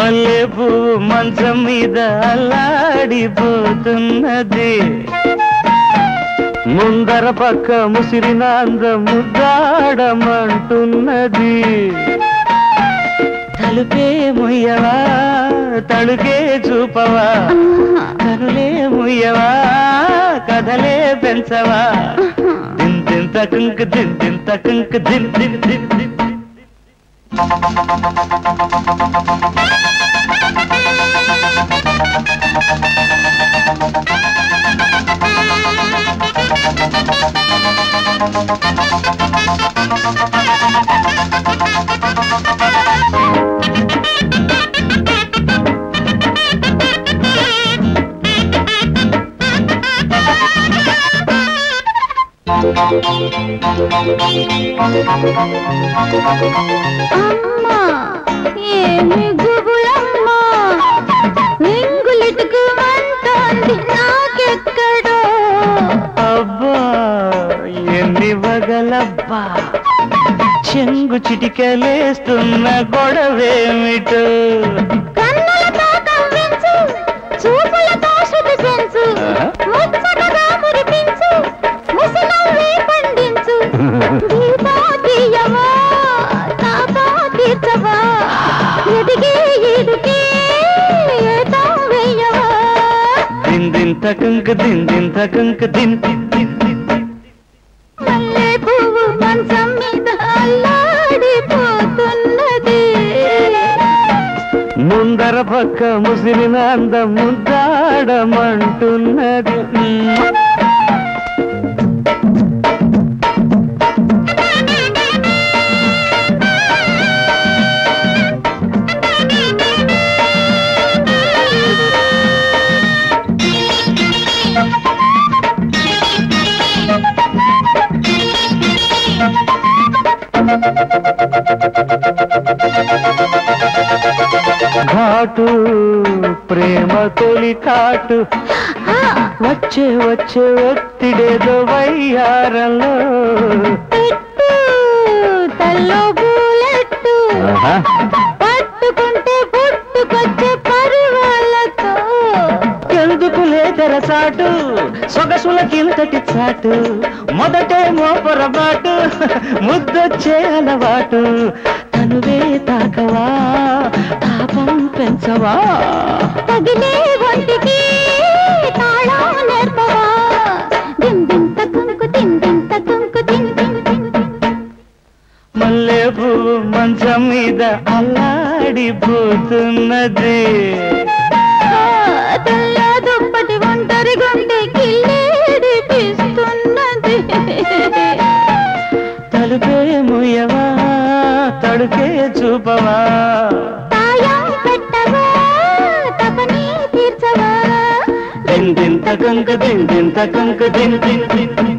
మల్లె పువ్వు మంచం మీద అల్లాడిపోతున్నది ముందర పక్క ముసిరిన అందం ముద్దాడమంటున్నది తలుపే ముయ్యవా తలుకే చూపవా కనులే ముయ్యవా కథలే పెంచవా దిన్ దిన్ తకంక్ దిన్ దిన్ తకంక్ దిన్ దిన్ దిన్ దిన్ అమ్మా ఏమి గుబులమ్మా నింగులిటుకు మంటోంది నాకెక్కడో అబ్బా ఎన్ని వగలబ్బా చెంగు చిటికలేస్తున్న గొడవేమిటో కన్నులతో కవ్వించు చూపులతో శృతి పెంచు ఆహా. ముచ్చటగా మురిపించు ముసనవ్వే పండించు దీపా తీయవా తాపా తీర్చవా ఎదిగే ఎదుగే ఏదో వేయవా దిన్ దిన్ తకంక్ దిన్ దిన్ తకంక్ దిన్ దిన్ దిన్ దిన్ దిన్. మల్లె పువ్వు మంచం మీద అల్లాడిపోతున్నది ముందర పక్క ముసిరిన అందం ముద్దాడమంటున్నది ఘాటు ప్రేమ తొలి కాటు వచ్చే వచ్చే ఒత్తిడేదో వయ్యారంలో పెట్టు తల్లో బూలెట్టు ఆహా. పట్టుకుంటే పుట్టుకొచ్చే పరువాళ్ళతో ఎందుకు లేదరసాటు సొగసుల కిందటి చాటు మొదటే మోపరబాటు ముద్దొచ్చే అలవాటు తనువే తాకవా తాపం పెంచవా తగిలే ఒంటికి తాళం నేర్పవా దిన్ దిన్ తకుంకు దిన్ దిన్ తకుంకు దిన్ దిన్ దిన్ దిన్. మల్లె పువ్వు మంచం మీద అల్లాడిపోతున్నది ఆ, తెల్ల దుప్పటి ఒంటరి గుండె కిల్లేడిపిస్తున్నది తలుపే ముయ్యవా తడుకే చూపవా తాయం పెట్టవా తపని తీర్చవా దిన్ దిన్ తకంక దిన్ దిన్ తకంక దిన్ దిన్ దిన్ దిన్